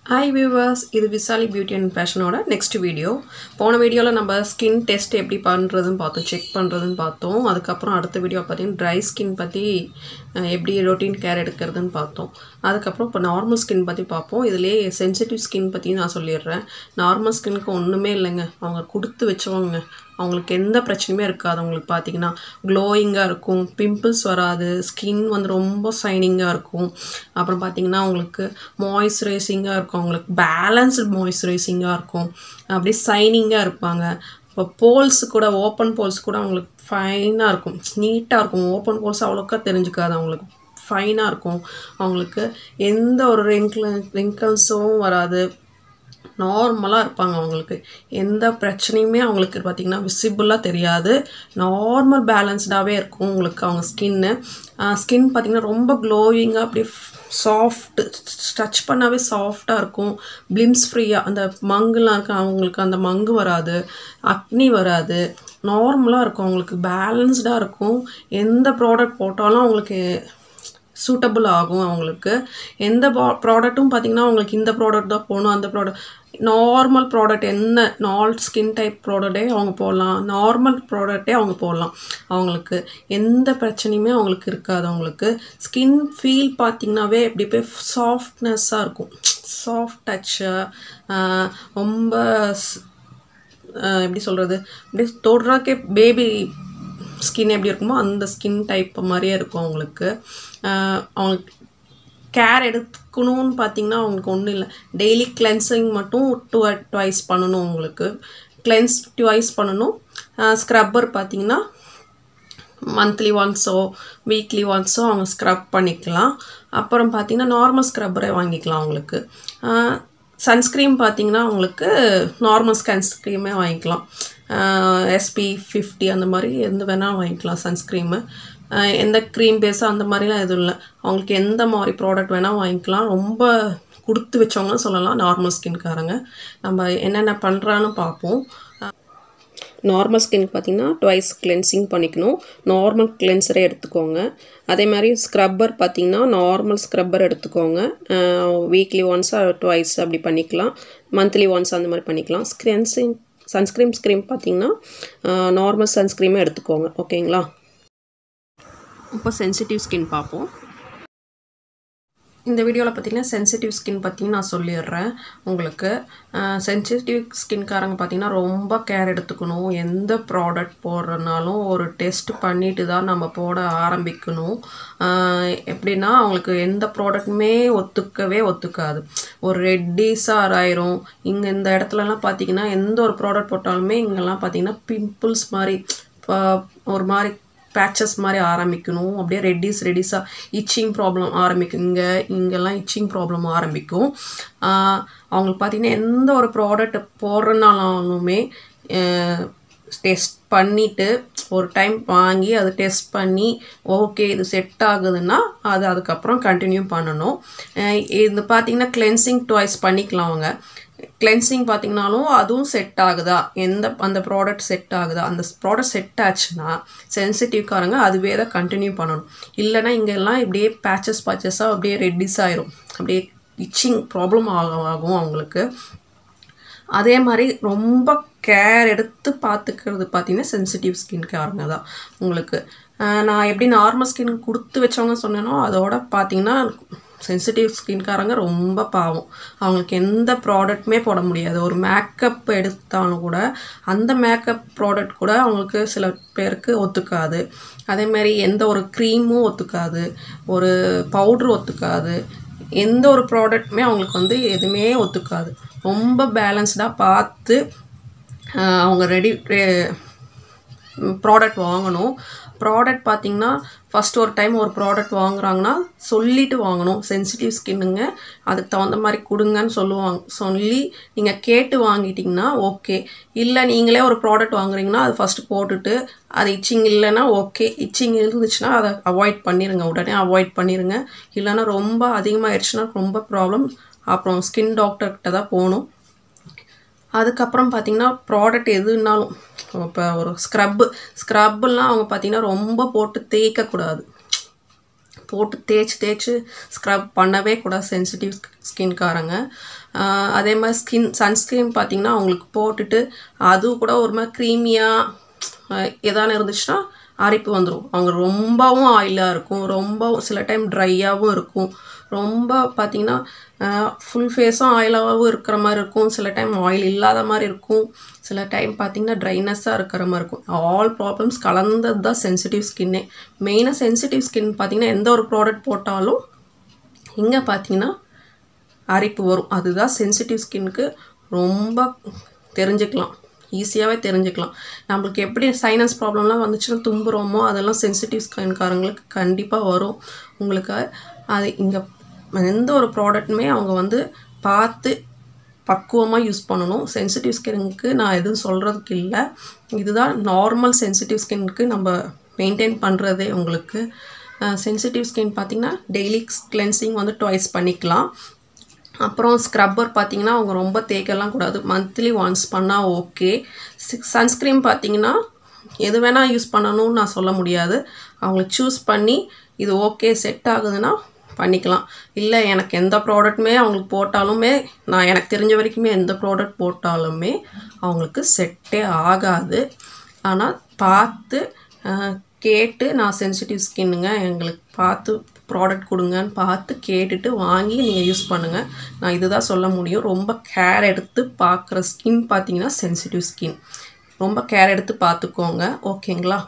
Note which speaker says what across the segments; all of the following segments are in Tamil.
Speaker 1: ஹாய் வியூவர்ஸ் இது விசாலி பியூட்டி அண்ட் ஃபேஷனோட நெக்ஸ்ட் வீடியோ போன வீடியோவில் நம்ம ஸ்கின் டெஸ்ட் எப்படி பண்ணுறதுன்னு பார்த்தோம் செக் பண்ணுறதுன்னு பார்த்தோம் அதுக்கப்புறம் அடுத்த வீடியோ பார்த்தீங்கன்னா ட்ரை ஸ்கின் பற்றி அஹ், எப்படி ரொட்டீன் கேர் எடுக்கிறதுன்னு பார்த்தோம் அதுக்கப்புறம் இப்போ நார்மல் ஸ்கின் பற்றி பார்ப்போம் இதுலேயே சென்சிட்டிவ் ஸ்கின் பற்றி நான் சொல்லிடுறேன் நார்மல் ஸ்கின்க்கு ஒன்றுமே இல்லைங்க அவங்க கொடுத்து வச்சவங்க அவங்களுக்கு எந்த பிரச்சனையுமே இருக்காது அவங்களுக்கு பார்த்தீங்கன்னா க்ளோயிங்காக இருக்கும் பிம்பிள்ஸ் வராது ஸ்கின் வந்து ரொம்ப ஷைனிங்காக இருக்கும் அப்புறம் பார்த்தீங்கன்னா அவங்களுக்கு மாய்ஸ்சரைசிங்காக இருக்கும் அவங்களுக்கு பேலன்ஸ்டு மாய்ஸ்சரைசிங்காக இருக்கும் அப்படியே ஷைனிங்காக இருப்பாங்க இப்போ போல்ஸ் கூட ஓப்பன் போல்ஸ் கூட அவங்களுக்கு ஃபைனாக இருக்கும் நீட்டாக இருக்கும் ஓப்பன் போல்ஸ் அவ்வளோக்கா தெரிஞ்சுக்காது அவங்களுக்கு ஃபைனாக இருக்கும் அவங்களுக்கு எந்த ஒரு ரிங்கிள் ரிங்கிள்ஸும் வராது நார்மலாக இருப்பாங்க அவங்களுக்கு எந்த பிரச்சனையுமே அவங்களுக்கு பார்த்திங்கன்னா விசிபிளாக தெரியாது நார்மல் பேலன்ஸ்டாகவே இருக்கும் உங்களுக்கு அவங்க ஸ்கின்னு ஸ்கின் பார்த்திங்கன்னா ரொம்ப க்ளோயிங்காக அப்படியே சாஃப்ட் டச் பண்ணாவே சாஃப்டாக இருக்கும் பிளிம்ஸ் ஃப்ரீயாக அந்த மங்குலாம் இருக்கு அவங்களுக்கு அந்த மங்கு வராது அக்னி வராது நார்மலாக இருக்கும் அவங்களுக்கு பேலன்ஸ்டாக இருக்கும் எந்த ப்ராடக்ட் போட்டாலும் அவங்களுக்கு சூட்டபிள் ஆகும் அவங்களுக்கு எந்த ப்ராடக்ட்டும் பார்த்தீங்கன்னா அவங்களுக்கு இந்த ப்ராடக்ட் தான் போகணும் அந்த ப்ராடக்ட் நார்மல் ப்ராடக்ட் என்ன நால் ஸ்கின் டைப் ப்ராடக்டே அவங்க போடலாம் நார்மல் ப்ராடக்டே அவங்க போடலாம் அவங்களுக்கு எந்த பிரச்சனையுமே அவங்களுக்கு இருக்காது அவங்களுக்கு ஸ்கின் ஃபீல் பார்த்தீங்கன்னாவே இப்படி போய் சாஃப்ட்னஸ்ஸாக இருக்கும் சாஃப்ட் டச்சு ரொம்ப ஸ்- ஆஹ் எப்படி சொல்கிறது அப்படியே தொடுறாக்கே பேபி ஸ்கின் எப்படி இருக்குமோ அந்த ஸ்கின் டைப் மாதிரியே இருக்கும் அவங்களுக்கு ஆஹ் அவங்களுக்கு கேர் எடுக்கணும்னு பார்த்தீங்கன்னா அவங்களுக்கு ஒன்றும் இல்லை டெய்லி கிளென்சிங் மட்டும் டூ ட்வைஸ் பண்ணணும் அவங்களுக்கு கிளென்ஸ் ட்வைஸ் பண்ணணும் ஸ்க்ரப்பர் பார்த்தீங்கன்னா மந்த்லி ஒன்ஸோ வீக்லி ஒன்ஸோ அவங்க ஸ்க்ரப் பண்ணிக்கலாம் அப்புறம் பார்த்தீங்கன்னா நார்மல் ஸ்க்ரப்பரே வாங்கிக்கலாம் அவங்களுக்கு சன்ஸ்க்ரீம் பார்த்தீங்கன்னா அவங்களுக்கு நார்மல் சன்ஸ்க்ரீமே வாங்கிக்கலாம் எஸ்பி ஃபிஃப்டி அந்த மாதிரி எந்த வேணாலும் வாங்கிக்கலாம் சன்ஸ்க்ரீமு எந்த க்ரீம் பேஸோ அந்த மாதிரிலாம் எதுவும் இல்லை அவங்களுக்கு எந்த மாதிரி ப்ராடக்ட் வேணால் வாங்கிக்கலாம் ரொம்ப கொடுத்து வச்சவங்கன்னு சொல்லலாம் நார்மல் ஸ்கின்காரங்க நம்ம என்னென்ன பண்ணுறான்னு பார்ப்போம் நார்மல் ஸ்கின் பார்த்தீங்கன்னா ட்வைஸ் கிளென்சிங் பண்ணிக்கணும் நார்மல் கிளென்சரே எடுத்துக்கோங்க அதே மாதிரி ஸ்க்ரப்பர் பார்த்தீங்கன்னா நார்மல் ஸ்க்ரப்பர் எடுத்துக்கோங்க வீக்லி ஒன்ஸ் ட்வைஸ் அப்படி பண்ணிக்கலாம் மந்த்லி ஒன்ஸ் அந்த மாதிரி பண்ணிக்கலாம் ஸ்கிரென்சிங் சன்ஸ்க்ரீம் ஸ்க்ரீம் பார்த்தீங்கன்னா நார்மல் சன்ஸ்க்ரீமே எடுத்துக்கோங்க ஓகேங்களா இப்போ சென்சிட்டிவ் ஸ்கின் பார்ப்போம் இந்த வீடியோவில் பார்த்தீங்கன்னா சென்சிட்டிவ் ஸ்கின் பற்றி நான் சொல்லிடுறேன் உங்களுக்கு சென்சிட்டிவ் ஸ்கின்காரங்க பார்த்தீங்கன்னா ரொம்ப கேர் எடுத்துக்கணும் எந்த ப்ராடக்ட் போடுறதுனாலும் ஒரு டெஸ்ட் பண்ணிட்டு தான் நம்ம போட ஆரம்பிக்கணும் ஆஹ் எப்படின்னா அவங்களுக்கு எந்த ப்ராடக்ட்டுமே ஒத்துக்கவே ஒத்துக்காது ஒரு ரெட்டிஸாக ஆயிரும் இங்கே இந்த இடத்துலலாம் பார்த்தீங்கன்னா எந்த ஒரு ப்ராடக்ட் போட்டாலுமே இங்கெல்லாம் பார்த்தீங்கன்னா பிம்பிள்ஸ் மாதிரி இப்போ ஒரு மாதிரி பேச்சஸ் மாதிரி ஆரம்பிக்கணும் அப்படியே ரெட்டிஸ் ரெட்டிஸாக இச்சிங் ப்ராப்ளம் ஆரம்பிக்கும் இங்கே இங்கெல்லாம் இச்சிங் ப்ராப்ளம் ஆரம்பிக்கும் ஆஹ் அவங்களுக்கு பார்த்தீங்கன்னா எந்த ஒரு ப்ராடக்ட் போடுறனாலுமே டெஸ்ட் பண்ணிவிட்டு ஒரு டைம் வாங்கி அதை டெஸ்ட் பண்ணி ஓகே இது செட் ஆகுதுன்னா அது அதுக்கப்புறம் கண்டினியூ பண்ணணும் அஹ் இது பார்த்தீங்கன்னா கிளென்சிங் ட்வைஸ் பண்ணிக்கலாம் அவங்க கிளென்சிங் பார்த்தீங்கனாலும் அதுவும் செட் ஆகுதா எந்த அந்த ப்ராடக்ட் செட் ஆகுதா அந்த ப்ராடக்ட் செட் ஆச்சுன்னா சென்சிட்டிவ்காரங்க அதுவே தான் கண்டினியூ பண்ணணும் இல்லைன்னா இங்கெல்லாம் இப்படியே பேச்சஸ் பேச்சஸாக அப்படியே ரெட்டிஸ் ஆயிரும் அப்படியே இச்சிங் ப்ராப்ளம் ஆகும் ஆகும் அவங்களுக்கு அதே மாதிரி ரொம்ப கேர் எடுத்து பார்த்துக்கிறது பார்த்தீங்கன்னா சென்சிட்டிவ் ஸ்கின்காரங்க தான் உங்களுக்கு ஆஹ் நான் எப்படி நார்மல் ஸ்கின் கொடுத்து வச்சவங்க சொன்னேனோ அதோட பார்த்தீங்கன்னா சென்சிட்டிவ் ஸ்கின்காரங்க ரொம்ப பாவம் அவங்களுக்கு எந்த ப்ராடக்ட்டுமே போட முடியாது ஒரு மேக்கப் எடுத்தாலும் கூட அந்த மேக்கப் ப்ராடக்ட் கூட அவங்களுக்கு சில பேருக்கு ஒத்துக்காது அதேமாரி எந்த ஒரு க்ரீமும் ஒத்துக்காது ஒரு பவுட்ரு ஒத்துக்காது எந்த ஒரு ப்ராடக்ட்டுமே அவங்களுக்கு வந்து எதுவுமே ஒத்துக்காது ரொம்ப பேலன்ஸ்டாக பார்த்து ஆஹ் அவங்க ரெடி ப்ராடக்ட் வாங்கணும் ப்ராடக்ட் பார்த்தீங்கன்னா ஃபஸ்ட் ஒரு டைம் ஒரு ப்ராடக்ட் வாங்குறாங்கன்னா சொல்லிட்டு வாங்கணும் சென்சிட்டிவ் ஸ்கின்னுங்க அதுக்கு தகுந்த மாதிரி கொடுங்கன்னு சொல்லுவாங்க சொல்லி நீங்கள் கேட்டு வாங்கிட்டீங்கன்னா ஓகே இல்லை நீங்களே ஒரு ப்ராடக்ட் வாங்குறீங்கன்னா அது ஃபஸ்ட்டு போட்டுட்டு அது இச்சிங் இல்லைன்னா ஓகே இச்சிங் இருந்துச்சுன்னா அதை அவாய்ட் பண்ணிடுங்க உடனே அவாய்ட் பண்ணிடுங்க இல்லைன்னா ரொம்ப அதிகமாகிடுச்சுன்னா ரொம்ப ப்ராப்ளம் அப்புறம் ஸ்கின் டாக்டர்கிட்ட தான் போகணும் அதுக்கப்புறம் பார்த்தீங்கன்னா ப்ராடக்ட் எதுனாலும் இப்போ ஒரு ஸ்க்ரப்பு ஸ்க்ரப்புலாம் அவங்க பார்த்தீங்கன்னா ரொம்ப போட்டு தேய்க்கக்கூடாது போட்டு தேய்ச்சி தேய்ச்சி ஸ்க்ரப் பண்ணவே கூடாது சென்சிட்டிவ் ஸ்கின்காரங்க அதே மாதிரி ஸ்கின் சன்ஸ்க்ரீன் பார்த்தீங்கன்னா அவங்களுக்கு போட்டுட்டு அது கூட ஒரு மாதிரி க்ரீமியாக எதான இருந்துச்சுன்னா அரிப்பு வந்துடும் அவங்க ரொம்பவும் ஆயிலாக இருக்கும் ரொம்பவும் சில டைம் ட்ரையாகவும் இருக்கும் ரொம்ப பார்த்தீங்கன்னா ஃபுல் ஃபேஸும் ஆயிலாகவும் இருக்கிற மாதிரி இருக்கும் சில டைம் ஆயில் இல்லாத மாதிரி இருக்கும் சில டைம் பார்த்தீங்கன்னா ட்ரைனஸ்ஸாக இருக்கிற மாதிரி இருக்கும் ஆல் ப்ராப்ளம்ஸ் கலந்தது தான் சென்சிட்டிவ் ஸ்கின்னே மெயினாக சென்சிட்டிவ் ஸ்கின் பார்த்தீங்கன்னா எந்த ஒரு ப்ராடக்ட் போட்டாலும் இங்கே பார்த்தீங்கன்னா அரிப்பு வரும் அதுதான் சென்சிட்டிவ் ஸ்கின்னுக்கு ரொம்ப தெரிஞ்சுக்கலாம் ஈஸியாகவே தெரிஞ்சுக்கலாம் நம்மளுக்கு எப்படி சைனஸ் ப்ராப்ளம்லாம் வந்துச்சுன்னா தும்புறோமோ அதெல்லாம் சென்சிட்டிவ் ஸ்கின்காரங்களுக்கு கண்டிப்பாக வரும் உங்களுக்கு அது இங்கே எந்த ஒரு ப்ராடக்ட்டுமே அவங்க வந்து பார்த்து பக்குவமாக யூஸ் பண்ணணும் சென்சிட்டிவ் ஸ்கின்னுக்கு நான் எதுவும் சொல்கிறதுக்கு இல்லை இதுதான் நார்மல் சென்சிட்டிவ் ஸ்கின்னுக்கு நம்ம மெயின்டைன் பண்ணுறதே உங்களுக்கு சென்சிட்டிவ் ஸ்கின் பார்த்திங்கன்னா டெய்லி கிளென்சிங் வந்து ட்வைஸ் பண்ணிக்கலாம் அப்புறம் ஸ்க்ரப்பர் பார்த்தீங்கன்னா அவங்க ரொம்ப தேய்க்கலாம் கூடாது மந்த்லி ஒன்ஸ் பண்ணால் ஓகே சிக்ஸ் சன்ஸ்க்ரீன் பார்த்தீங்கன்னா எது வேணால் யூஸ் பண்ணணும்னு நான் சொல்ல முடியாது அவங்கள சூஸ் பண்ணி இது ஓகே செட் ஆகுதுன்னா பண்ணிக்கலாம் இல்லை எனக்கு எந்த ப்ராடக்ட்டுமே அவங்களுக்கு போட்டாலுமே நான் எனக்கு தெரிஞ்ச வரைக்குமே எந்த ப்ராடக்ட் போட்டாலுமே அவங்களுக்கு செட்டே ஆகாது ஆனால் பார்த்து கேட்டு நான் சென்சிட்டிவ் ஸ்கின்னுங்க எங்களுக்கு பார்த்து ப்ராடக்ட் கொடுங்கன்னு பார்த்து கேட்டுட்டு வாங்கி நீங்கள் யூஸ் பண்ணுங்கள் நான் இதுதான் சொல்ல முடியும் ரொம்ப கேர் எடுத்து பார்க்குற ஸ்கின் பார்த்தீங்கன்னா சென்சிட்டிவ் ஸ்கின் ரொம்ப கேர் எடுத்து பார்த்துக்கோங்க ஓகேங்களா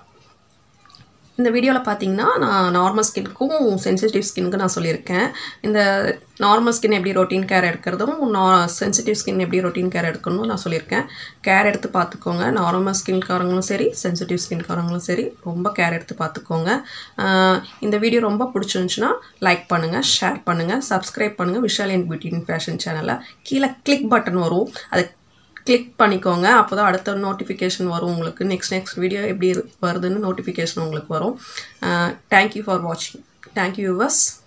Speaker 1: இந்த வீடியோவில் பார்த்தீங்கன்னா நான் நார்மல் ஸ்கின்க்கும் சென்சிட்டிவ் ஸ்கின்னுக்கு நான் சொல்லியிருக்கேன் இந்த நார்மல் ஸ்கின் எப்படி ரொட்டீன் கேர் எடுக்கிறதும் நான் சென்சிட்டிவ் ஸ்கின் எப்படி ரொட்டீன் கேர் எடுக்கணும்னு நான் சொல்லியிருக்கேன் கேர் எடுத்து பார்த்துக்கோங்க நார்மல் ஸ்கின்காரங்களும் சரி சென்சிட்டிவ் ஸ்கின்காரங்களும் சரி ரொம்ப கேர் எடுத்து பார்த்துக்கோங்க இந்த வீடியோ ரொம்ப பிடிச்சிருந்துச்சுன்னா லைக் பண்ணுங்கள் ஷேர் பண்ணுங்கள் சப்ஸ்கிரைப் பண்ணுங்கள் Vishal and beauty in fashion சேனலை கீழே கிளிக் பட்டன் வரும் அதை கிளிக் பண்ணிக்கோங்க அப்போ தான் அடுத்த நோட்டிஃபிகேஷன் வரும் உங்களுக்கு நெக்ஸ்ட் நெக்ஸ்ட் வீடியோ எப்படி வருதுன்னு நோட்டிஃபிகேஷன் உங்களுக்கு வரும் தேங்க்யூ ஃபார் வாட்சிங் தேங்க்யூ யூவர்ஸ்